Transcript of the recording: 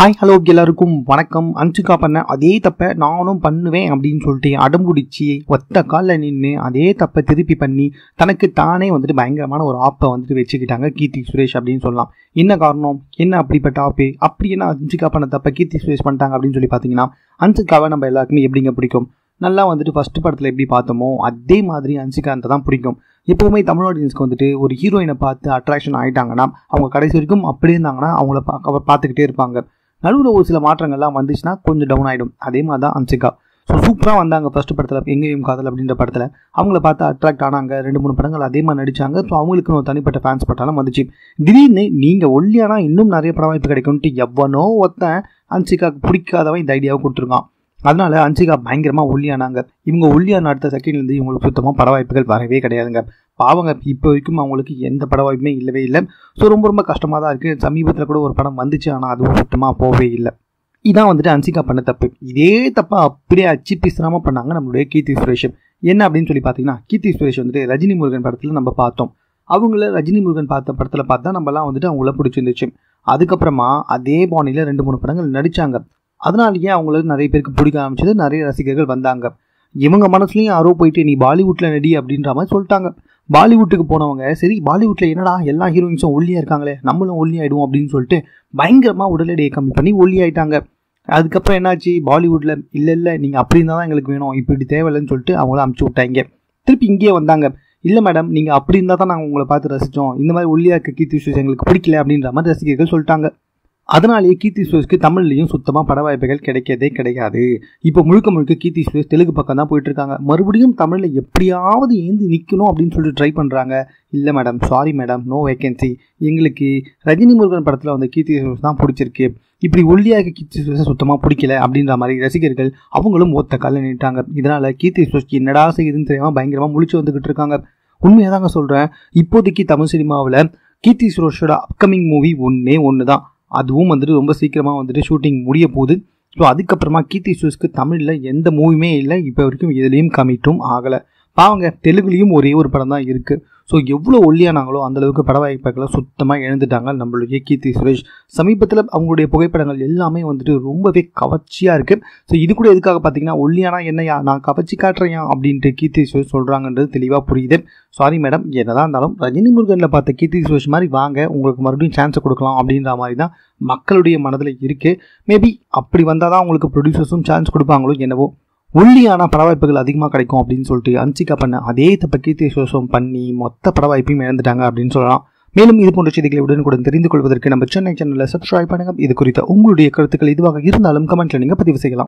hi hello எல்லாருக்கும் வணக்கம் அன்சுக்கா பண்ண அதே தப்பை நானும் பண்ணுவேன் அப்படின்னு சொல்லிட்டு அடம்புடிச்சு ஒத்த காலில் நின்று அதே தப்பை திருப்பி பண்ணி தனக்கு தானே வந்துட்டு பயங்கரமான ஒரு ஆப்பை வந்துட்டு வச்சுக்கிட்டாங்க கீர்த்தி சுரேஷ் அப்படின்னு சொல்லலாம் என்ன காரணம் என்ன அப்படிப்பட்ட ஆப்பு அப்படி என்ன அன்சுக்கா பண்ண தப்பை கீர்த்தி சுரேஷ் பண்ணிட்டாங்க அப்படின்னு சொல்லி பார்த்தீங்கன்னா அன்சுக்காவை நம்ம எல்லாருக்குமே எப்படிங்க பிடிக்கும் நல்லா வந்துட்டு ஃபர்ஸ்ட் படத்தில் எப்படி பார்த்தோமோ அதே மாதிரி அன்சிகாந்தை தான் பிடிக்கும் எப்போவுமே தமிழ் ஆடியன்ஸ்க்கு வந்துட்டு ஒரு ஹீரோயினை பார்த்து அட்ராக்ஷன் ஆகிட்டாங்கன்னா அவங்க கடைசி வரைக்கும் அப்படி இருந்தாங்கன்னா அவங்கள பா அவர் பார்த்துக்கிட்டே இருப்பாங்க நடுவில் ஒரு சில மாற்றங்கள்லாம் வந்துச்சுன்னா கொஞ்சம் டவுன் ஆகிடும் அதே மாதிரி தான் அன்சிகா ஸோ சூப்பராக வந்தாங்க ஃபர்ஸ்ட் படத்தில் எங்கேயும் காதல் அப்படின்ற படத்தில் அவங்கள பார்த்து அட்ராக்ட் ஆனாங்க ரெண்டு மூணு படங்கள் அதே மாதிரி நடித்தாங்க ஸோ அவங்களுக்குன்னு ஒரு தனிப்பட்ட ஃபேன்ஸ் பட்டாலும் வந்துச்சு திடீர்னு நீங்கள் ஒல்லியானா இன்னும் நிறைய பட வாய்ப்பு கிடைக்கும்ட்டு எவ்வளோ ஒருத்தன் அன்சிகாக்கு பிடிக்காதவன் இந்த ஐடியாவை கொடுத்துருக்கான் அதனால அன்சிகா பயங்கரமாக ஒல்லியானாங்க இவங்க ஒல்லியான அடுத்த செகண்ட்லேருந்து இவங்களுக்கு சுத்தமாக பட வாய்ப்புகள் வரவே கிடையாதுங்க பாவங்க இப்போ வரைக்கும் அவங்களுக்கு எந்த பட வாய்ப்புமே இல்லவே இல்லை ஸோ ரொம்ப ரொம்ப கஷ்டமாக தான் இருக்குது சமீபத்தில் கூட ஒரு படம் வந்துச்சு ஆனால் அதுவும் சுத்தமாக போகவே இல்லை இதான் வந்துட்டு அன்சிகா பண்ண தப்பு இதே தப்பா அப்படியே அச்சு பிசுறாமல் பண்ணாங்க நம்மளுடைய கீர்த்தி சுரேஷ் என்ன அப்படின்னு சொல்லி பார்த்தீங்கன்னா கீர்த்தி சுரேஷ் வந்துட்டு ரஜினி முருகன் படத்தில் நம்ம பார்த்தோம் அவங்கள ரஜினி முருகன் பார்த்த படத்தில் பார்த்தா நம்மலாம் வந்துட்டு அவங்கள பிடிச்சிருந்துச்சு அதுக்கப்புறமா அதே பாணியில் ரெண்டு மூணு படங்கள் நடித்தாங்க அதனாலேயே அவங்களுக்கு நிறைய பேருக்கு பிடிக்க ஆரம்பிச்சது நிறைய ரசிகர்கள் வந்தாங்க இவங்க மனசுலையும் யாரோ போயிட்டு நீ பாலிவுட்டில் நடி அப்படின்ற மாதிரி சொல்லிட்டாங்க பாலிவுட்டுக்கு போனவங்க சரி பாலிவுட்டில் என்னடா எல்லா ஹீரோயின்ஸும் ஒல்லியாக இருக்காங்களே நம்மளும் ஒல்லி ஆகிடுவோம் அப்படின்னு சொல்லிட்டு பயங்கரமாக உடல் எடையை கம்மி பண்ணி ஒல்லி ஆயிட்டாங்க அதுக்கப்புறம் என்னாச்சு பாலிவுட்டில் இல்லை இல்லை நீங்கள் அப்படி இருந்தால் தான் எங்களுக்கு வேணும் இப்படி தேவையில்லைன்னு சொல்லிட்டு அவங்கள அமுச்சு விட்டாங்க திருப்பி இங்கேயே வந்தாங்க இல்லை மேடம் நீங்கள் அப்படி இருந்தால் தான் நாங்கள் உங்களை பார்த்து ரசித்தோம் இந்த மாதிரி ஒல்லியாக இருக்க கீர்த்தி சுரேஷ் எங்களுக்கு பிடிக்கல அப்படின்ற மாதிரி ரசிகர்கள் சொல்லிட்டாங்க அதனாலேயே கீர்த்தி சுரேஷ்க்கு தமிழ்லையும் சுத்தமாக பட வாய்ப்புகள் கிடைக்கிறதே கிடையாது இப்போ முழுக்க முழுக்க கீர்த்தி சுரேஷ் தெலுங்கு பக்கம் தான் போயிட்டு இருக்காங்க மறுபடியும் தமிழில் எப்படியாவது ஏந்து நிற்கணும் அப்படின்னு சொல்லிட்டு ட்ரை பண்ணுறாங்க இல்லை madam sorry madam no vacancy எங்களுக்கு ரஜினி முருகன் படத்தில் வந்து கீர்த்தி சுரேஷ் தான் பிடிச்சிருக்கு இப்படி ஒல்லியாக கீர்த்தி சுரேஷை சுத்தமாக பிடிக்கல அப்படின்ற மாதிரி ரசிகர்கள் அவங்களும் ஒத்த காலில் நின்ட்டாங்க இதனால் கீர்த்தி சுரேஷ்க்கு என்னடா செய்யுதுன்னு தெரியாமல் பயங்கரமாக முழிச்சு வந்துக்கிட்டு இருக்காங்க உண்மையாக தாங்க சொல்கிறேன் இப்போதைக்கு தமிழ் சினிமாவில் கீர்த்தி சுரேஷோட அப்கமிங் மூவி ஒன்றே ஒன்று தான் அதுவும் வந்துட்டு ரொம்ப சீக்கிரமாக வந்துட்டு ஷூட்டிங் முடிய போகுது ஸோ அதுக்கப்புறமா கீர்த்தி சுரேஷ்க்கு தமிழில் எந்த மூவியுமே இல்லை இப்போ வரைக்கும் எதுலேயும் கமிட்டும் ஆகலை பாவங்க தெலுங்குலேயும் ஒரே ஒரு படம் தான் இருக்குது ஸோ எவ்வளோ ஒல்லியானாங்களோ அந்தளவுக்கு பட வாய்ப்புகளை சுத்தமாக இழந்துட்டாங்க நம்மளுடைய கீர்த்தி சுரேஷ் சமீபத்தில் அவங்களுடைய புகைப்படங்கள் எல்லாமே வந்துட்டு ரொம்பவே கவர்ச்சியாக இருக்குது ஸோ இது கூட எதுக்காக பார்த்தீங்கன்னா ஒல்லியானா என்னையா நான் கவர்ச்சி காட்டுறேன் அப்படின்ட்டு கீர்த்தி சுரேஷ் சொல்கிறாங்கன்றது தெளிவாக புரியுது சாரி மேடம் என்னதான் இருந்தாலும் ரஜினி முருகனில் பார்த்த கீர்த்தி சுரேஷ் மாதிரி வாங்க உங்களுக்கு மறுபடியும் சான்ஸ் கொடுக்கலாம் அப்படின்ற மாதிரி தான் மக்களுடைய மனதில் இருக்குது மேபி அப்படி வந்தால் தான் உங்களுக்கு ப்ரொடியூசர்ஸும் சான்ஸ் கொடுப்பாங்களோ என்னவோ ஒல்லியான படவாய்ப்புகள் அதிகமாக கிடைக்கும் அப்படின்னு சொல்லிட்டு அன்சிகா பண்ண அதே தப்ப கீர்த்தி சுரேஷம் பண்ணி மொத்த படவாய்ப்பையும் இழந்துட்டாங்க அப்படின்னு சொல்லலாம் மேலும் இது போன்ற செய்திகளை உடனுக்குடன் தெரிந்து கொள்வதற்கு நம்ம சென்னை சேனலில் சப்ஸ்கிரைப் பண்ணுங்க இது குறித்த உங்களுடைய கருத்துக்கள் இதுவாக இருந்தாலும் கமெண்ட்ல நீங்கள் பதிவு செய்யலாம்